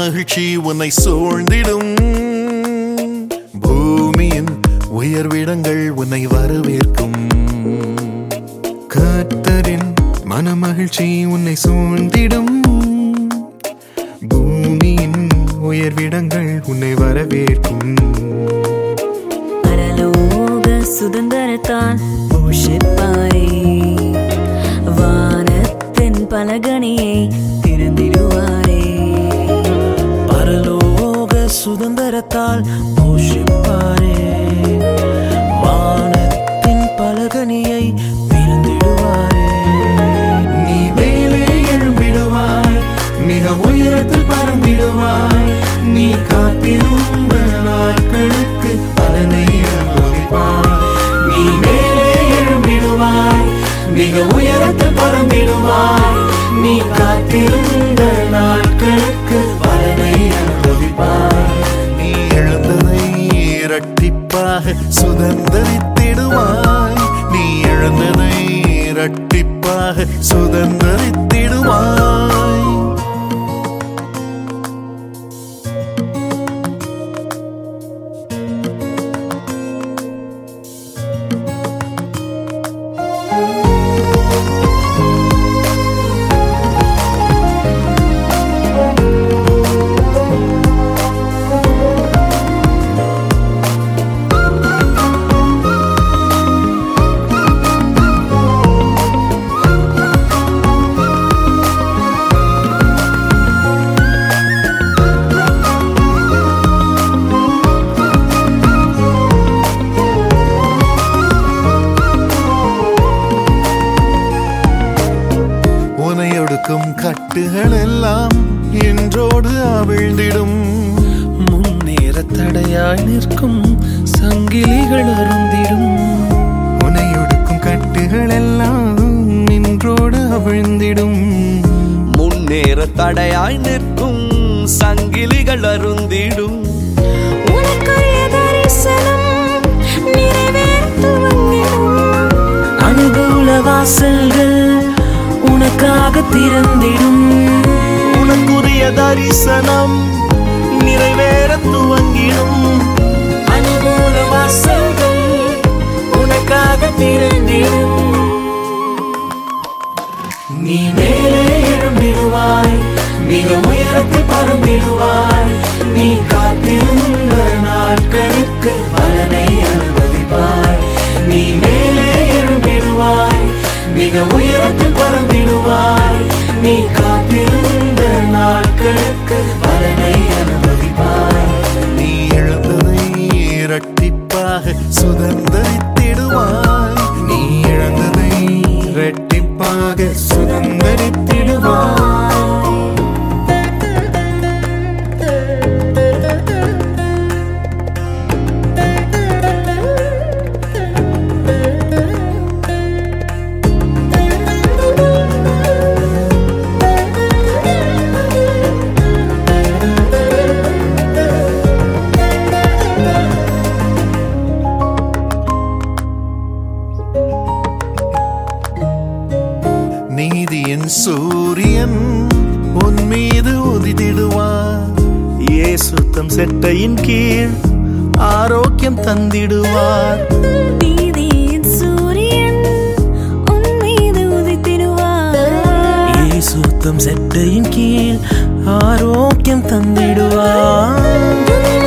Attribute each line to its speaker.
Speaker 1: மனமகிழ்ச்சி உன்னை சூழ்ந்திடும் பூமியின் உயர்விடங்கள் உன்னை வரவேற்கும் கர்த்தரின் மனமகிழ்ச்சி உன்னை சூழ்ந்திடும் பூமியின் உயர்விடங்கள் உன்னை வரவேற்கும்
Speaker 2: பரலோக சுதந்திரத்தால் போஷிப்பாரே வானத்தின் பலகணியை திறந்திடுவாரே
Speaker 3: பரலோக சுதந்திரத்தால் போஷிப்பாரே வானத்தின் பலகனியை பிறந்திடுவாரே
Speaker 1: நீ மேலே எழும்பிடுவாய் மிக உயரத்தில் பறந்திடுவாய் நீ காத்திருந்த நாட்களுக்கு பலனை அனுபவிப்பாய் நீ மேலே எழும்பிடுவாய் மிக உயரத்தில் பறந்திடுவாய் நீ காத்திருந்த நாட்களுக்கு பலனை அனுபவிப்பாய் நீ எழுந்ததை இரட்டிப்பாக சுதந்திரித்திடுவாய் நீ எழுந்ததை இரட்டிப்பாக சுதந்திரித்திடுவாய் உனை ஒடுக்கும் கட்டுகள் எல்லாம் என்றோடு அவிழ்ந்திடும்
Speaker 3: முன்னேற தடையாய் நிற்கும் சங்கிலிகள் அருந்திடும்
Speaker 1: உனை ஒடுக்கும் கட்டுகள் எல்லாம் நின்றோடு அவிழ்ந்திடும்
Speaker 3: முன்னேற தடையாய் நிற்கும் சங்கிலிகள் அருந்திடும்
Speaker 2: உனக்குரிய தரிசனம் நிறைவேறத் துவங்கிடும். அனுகூல வாசல்கள் உனக்காக திறந்திடும்
Speaker 3: உனக்குரிய தரிசனம் நிறைவேற துவங்கிடும்
Speaker 2: அனுகூல வாசல்கள் உனக்காக திறந்திடும்
Speaker 1: நீ மேலே எழும்பிடுவாய் மிக உயரத்தில் பறந்திடுவாய் நீ காத்திருந்த நாட்களுக்கு பலனை அனுபவிப்பாய் நீ மேலே எழும்பிடுவாய் மிக உயரத்தில் பறந்திடுவாய் நீ காத்திருந்த நாட்களுக்கு பலனை அனுபவிப்பாய் நீ எழுந்ததை இரட்டிப்பாக சுதந்திரித்திடுவாய் நீ இழந்ததை இரட்டிப்பாக சுதந்திரித்திடுவாய் நீதியின் சூரியன் உன் மீது உதித்திடுவார்
Speaker 3: இயேசுத்தம் செட்டையின் கீழ் ஆரோக்கியம் தந்திடுவார்
Speaker 2: நீதியின் சூரியன் உன் மீது உதித்திடுவார்
Speaker 3: இயேசுத்தம் செட்டையின் கீழ் ஆரோக்கியம் தந்திடுவார்
Speaker 2: உன்